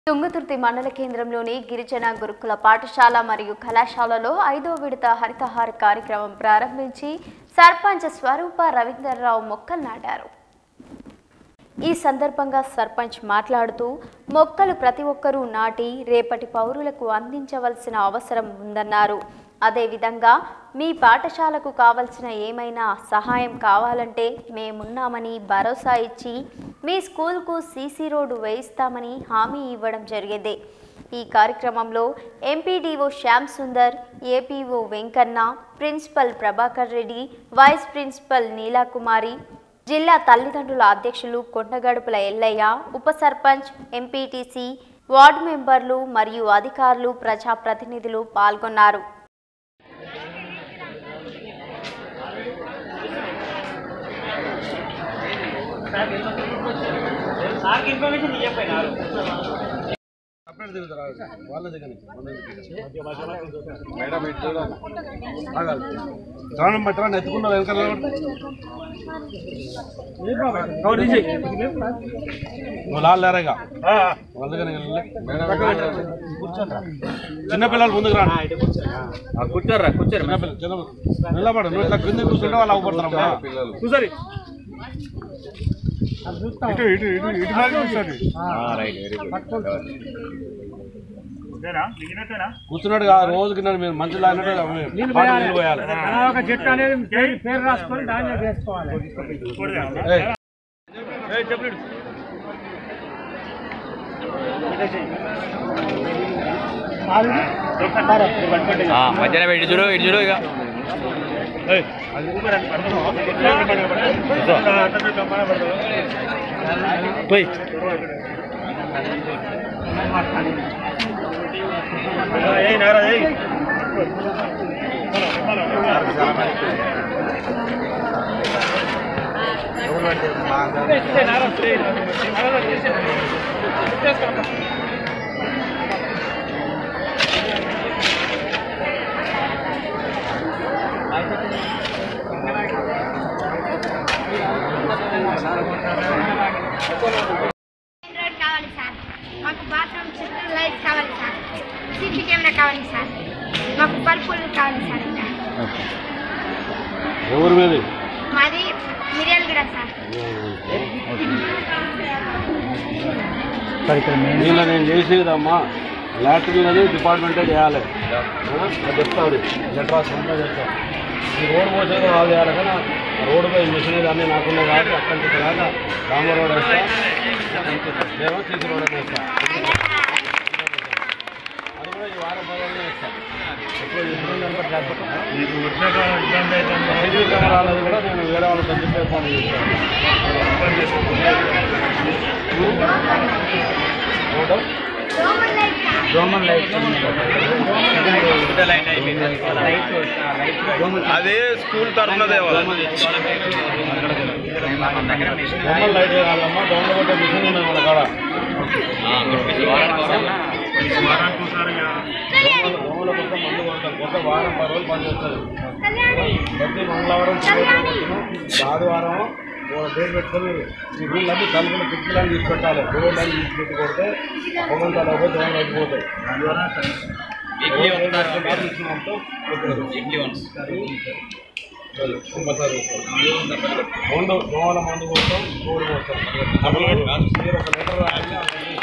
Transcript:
తుంగతుర్తి మండల కేంద్రంలోని గిరిజన గురుకుల పాఠశాల మరియు కళాశాలలో ఐదో విడత హరితహార కార్యక్రమం ప్రారంభించి సర్పంచ్ స్వరూప రవీందర్రావు మొక్కలు నాటారు ఈ సందర్భంగా సర్పంచ్ మాట్లాడుతూ మొక్కలు ప్రతి ఒక్కరూ నాటి రేపటి పౌరులకు అందించవలసిన అవసరం ఉందన్నారు అదేవిధంగా మీ పాఠశాలకు కావలసిన ఏమైనా సహాయం కావాలంటే మేమున్నామని భరోసా ఇచ్చి మీ స్కూల్కు సీసీ రోడ్డు వేయిస్తామని హామీ ఇవ్వడం జరిగింది ఈ కార్యక్రమంలో MPDO Shyam Sundar APO Venkanna principal Prabhakar Reddy vice principal Neelakumari జిల్లా తల్లిదండ్రుల అధ్యక్షులు కొండగడుపుల ఎల్లయ్య ఉప సర్పంచ్ ఎంపీటీసీ వార్డు మెంబర్లు మరియు అధికారులు ప్రజాప్రతినిధులు పాల్గొన్నారు సపరేట్ దిగుతారా వాళ్ళ దగ్గర మేడం ఇటు చూడాలి. ఆగాలి తాళం పట్టరా నెత్తుకున్నారు వెనకాల నువ్వు లాలేరాగా వాళ్ళ దగ్గర వెళ్ళలే. మేడం చిన్నపిల్లలు ముందుకు రా కూర్చోర్రా కూర్చోరు చిన్నపిల్లలు చిన్న నిలబడు నువ్వు ఇట్లా కింద కూర్చుంటే వాళ్ళు అవ్వబడతారమ్మా కూర్చోరి ఇటు ఇటు ఇటు ఇటు సైడ్ కూర్చోండి రైట్ వెరీ గుడ్ కూర్చున్నాడు ఆ రోజుకి నన్ను మీరు మంచి లాగినట్టు నీళ్ళు పోయాలి ఒక చెట్టు అనేది పేరు- పేరు రాసుకొని దాన్ని వేసుకోవాలి ఏయ్. మధ్యాహ్నం పెట్టి చూడు ఇటు చూడు ఇక పోయి రోడ్ కావాలి సార్ మాకు బాత్రూమ్ చుట్టూ లైట్ కావాలి సార్ సీసీ కెమెరా కావాలి సార్ మాకు పరుపులు కావాలి సార్ ఇంకా ఎవరి మీద మాది మిరియాలు కూడా సార్ దీనిలో నేను చేసేదమ్మా లాటరీలు అనేది డిపార్ట్మెంటే చేయాలి ఆ? అది చెప్తాడు లెటర్ రాసి అంతా చెప్తా ఈ రోడ్ పోసేది వాళ్ళు చేయాలి కానీ ఆ రోడ్డు పై మిషన్ అన్నీ నాకున్నాయి కాబట్టి అక్కడి నుంచి రాక రామ రోడ్ వేస్తా ఏమో సీసీ రోడ్ అని వేస్తా అది కూడా ఈ వారం పదవులు వేస్తా ఎప్పుడు ఇబ్బంది అంతా చేస్తా సీసీ కెమెరాలది కూడా నేను వేరే వాళ్ళతో చెప్పేస్తాను రోడ్డు దోమలు లైట్ అదే స్కూల్ తరఫునదే బొమ్మలు లైట్ వేయాలమ్మా దొంగ కొట్టే మిషన్ ఉన్నాయి మన కాడ దోమలు దోమల కోసం మందు కొడతాం కొత్త వారం పది రోజులు పనిచేస్తుంది ప్రతి మంగళవారం శుక్రవారం, ఆదివారం ఒక డేట్ పెట్టుకొని ఈ వీళ్ళన్నీ తలుపులు కిటికీలను తీసి పెట్టాలి డోర్లను తీసి పెట్టి కొడితే పొగంతాలు పోయి దోమలు అయిపోతాయి రెండు దోమల మందు కోసం కోడి కోసం మీరు ఒక లెటర్ రాయాలి ఆ లెటర్